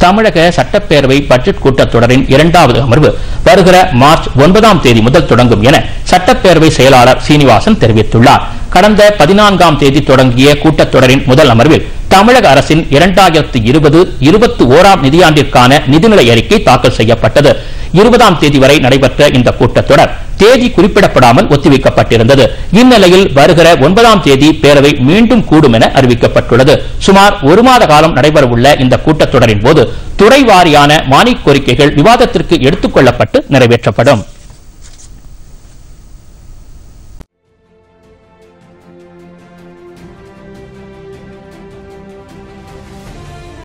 தமிழக சட்டப்பேரவை பட்ஜெட் கூட்டத்தொடரின் இரண்டாவது அமர்வு வருகிற மார்ச் ஒன்பதாம் தேதி முதல் தொடங்கும் என சட்டப்பேரவை செயலாளர் சீனிவாசன் தெரிவித்துள்ளார் கடந்த பதினான்காம் தேதி தொடங்கிய கூட்டத்தொடரின் முதல் அமர்வில் தமிழக அரசின் இரண்டாயிரத்து இருபது இருபத்தி ஓராம் நிதியாண்டிற்கான நிதிநிலை அறிக்கை தாக்கல் செய்யப்பட்டது இருபதாம் தேதி வரை நடைபெற்ற இந்த கூட்டத்தொடர் தேதி குறிப்பிடப்படாமல் ஒத்திவைக்கப்பட்டிருந்தது இந்நிலையில் வருகிற ஒன்பதாம் தேதி பேரவை மீண்டும் கூடும் என அறிவிக்கப்பட்டுள்ளது சுமார் ஒரு மாத காலம் நடைபெறவுள்ள இந்த கூட்டத்தொடரின் போது துறை வாரியான மானிய கோரிக்கைகள் விவாதத்திற்கு எடுத்துக் கொள்ளப்பட்டு நிறைவேற்றப்படும்